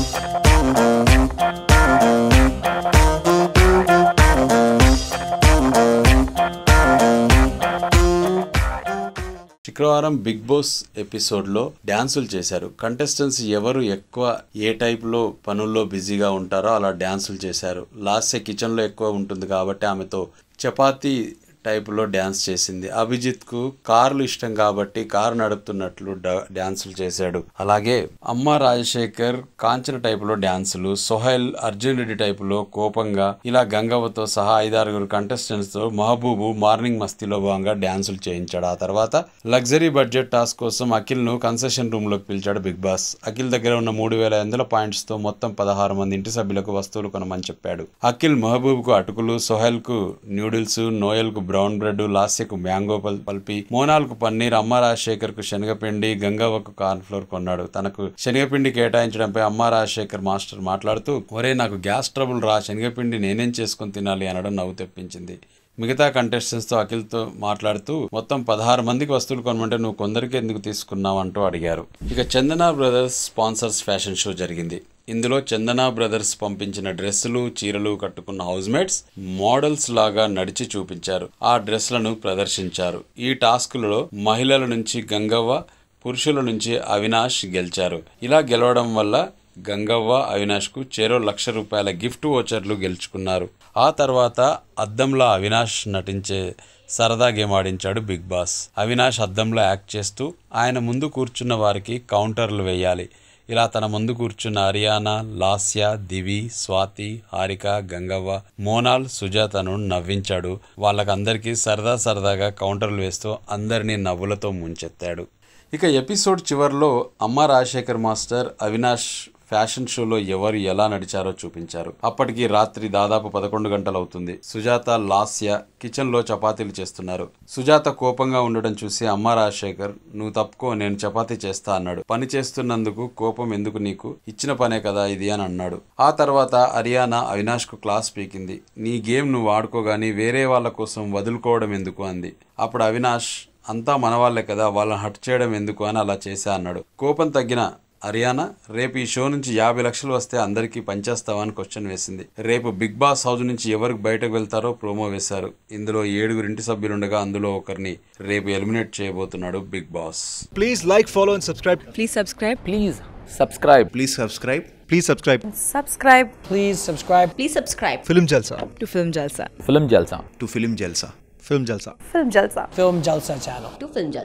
శుక్రవారం big boss ఎపిసోడ్లో డ్యాన్సులు చేశారు కంటెస్టెంట్స్ ఎవరు ఎక్కువ ఏ టైప్లో పనుల్లో బిజీగా ఉంటారో అలా డ్యాన్సులు చేశారు లాస్య కిచెన్లో ఎక్కువ ఉంటుంది కాబట్టి ఆమెతో చపాతీ టైపులో డ్యాన్స్ చేసింది అభిజిత్కు కార్లు ఇష్టం కాబట్టి కారు నడుపుతున్నట్లు డ- డ్యాన్సులు చేశాడు అలాగే అమ్మ రాజశేఖర్ కాంచన టైపులో డ్యాన్సులు సోహెల్ అర్జున్ రెడ్డి టైపులో కోపంగా ఇలా గంగవ్వతో సహా ఐదారుగురు కంటెస్టెంట్స్ తో మహబూబు మార్నింగ్ మస్తీలో భాగంగా డ్యాన్సులు చేయించాడు ఆ తర్వాత లగ్జరీ బడ్జెట్ టాస్క్ కోసం అఖిల్ ను కన్సెషన్ రూమ్ లోకి పిలిచాడు బిగ్ బాస్ అఖిల్ దగ్గర ఉన్న మూడు వేల వందల పాయింట్స్ తో మొత్తం పదహారు మంది ఇంటి సభ్యులకు వస్తువులు కొనమని చెప్పాడు అఖిల్ మహబూబ్ కు అటుకులు సోహెల్ కు న్యూడిల్స్ నోయల్ కు బ్రౌన్ బ్రెడ్ లాస్యకు మ్యాంగో పల్- పల్పి మోనాల్ కు పన్నీర్ అమ్మ రాజశేఖర్ కు శనగపిండి గంగవ్వకు కార్న్ ఫ్లోర్ కొన్నాడు తనకు శనగపిండి కేటాయించడంపై అమ్మ రాజశేఖర్ మాస్టర్ మాట్లాడుతూ ఒరే నాకు గ్యాస్ ట్రబుల్ రా శనగపిండి నేనేం చేసుకుని తినాలి అనడం నవ్వు తెప్పించింది మిగతా కంటెస్టెంట్స్ తో అఖిల్తో మాట్లాడుతూ మొత్తం పదహారు మందికి వస్తువులు కొనమంటే నువ్వు కొందరికి ఎందుకు తీసుకున్నావు అంటూ అడిగారు ఇక Chandana brothers sponsors fashion show జరిగింది ఇందులో చందన బ్రదర్స్ పంపించిన డ్రెస్సులు చీరలు కట్టుకున్న హౌస్ మేట్స్ మోడల్స్ లాగా నడిచి చూపించారు ఆ డ్రెస్లను ప్రదర్శించారు ఈ టాస్కులలో మహిళల నుంచి గంగవ్వ పురుషుల నుంచి అవినాష్ గెలిచారు ఇలా గెలవడం వల్ల గంగవ్వ అవినాష్కు చేరో లక్ష రూపాయల గిఫ్ట్ ఓచర్లు గెలుచుకున్నారు ఆ తర్వాత అద్దంలో అవినాష్ నటించే సరదా గేమ్ ఆడించాడు బిగ్ బాస్ అవినాష్ అద్దంలో యాక్ట్ చేస్తూ ఆయన ముందు కూర్చున్న వారికి కౌంటర్లు వేయాలి ఇలా తన ముందు కూర్చున్న హరియానా లాస్య దివి స్వాతి హారిక గంగవ్వ మోనాల్ సుజాతను నవ్వించాడు వాళ్ళకందరికీ సరదా సరదాగా కౌంటర్లు వేస్తూ అందరినీ నవ్వులతో ముంచెత్తాడు ఇక ఎపిసోడ్ చివరిలో అమ్మ రాజశేఖర్ మాస్టర్ అవినాష్ ఫ్యాషన్ షోలో ఎవరు ఎలా నడిచారో చూపించారు అప్పటికి రాత్రి దాదాపు పదకొండు గంటలు అవుతుంది సుజాత లాస్య కిచెన్ లో చపాతీలు చేస్తున్నారు సుజాత కోపంగా ఉండడం చూసి అమ్మ రాజశేఖర్ నువ్వు తప్పుకో నేను చపాతీ చేస్తా అన్నాడు పని చేస్తున్నందుకు కోపం ఎందుకు నీకు ఇచ్చిన పనే కదా ఇది అని అన్నాడు ఆ తర్వాత హరియానా అవినాష్ కు క్లాస్ పీకింది నీ గేమ్ నువ్వు ఆడుకోగాని వేరే వాళ్ళ కోసం వదులుకోవడం ఎందుకు అంది అప్పుడు అవినాష్ అంతా మన వాళ్ళే కదా వాళ్ళని హట్ చేయడం ఎందుకు అని అలా చేశా అన్నాడు కోపం తగ్గిన హరియానా రేపు ఈ షో నుంచి యాభై లక్షలు వస్తే అందరికీ పంచేస్తావా అని క్వశ్చన్ వేసింది రేపు బిగ్ బాస్ హౌస్ నుంచి ఎవరికి బయటకు వెళ్తారో ప్రోమో వేశారు ఇందులో ఏడుగురు ఇంటి సభ్యులుండగా అందులో ఒకరిని రేపు ఎలిమినేట్ చేయబోతున్నాడు Bigg Boss Please like, follow, and subscribe. Please subscribe. Please subscribe. Please subscribe. Please subscribe. Subscribe Please subscribe Please subscribe Film Jalsa. to Film Jalsa. Film Jalsa. To Film Jalsa. Film Jalsa. Film Jalsa. Film Jalsa channel. To Film Jalsa.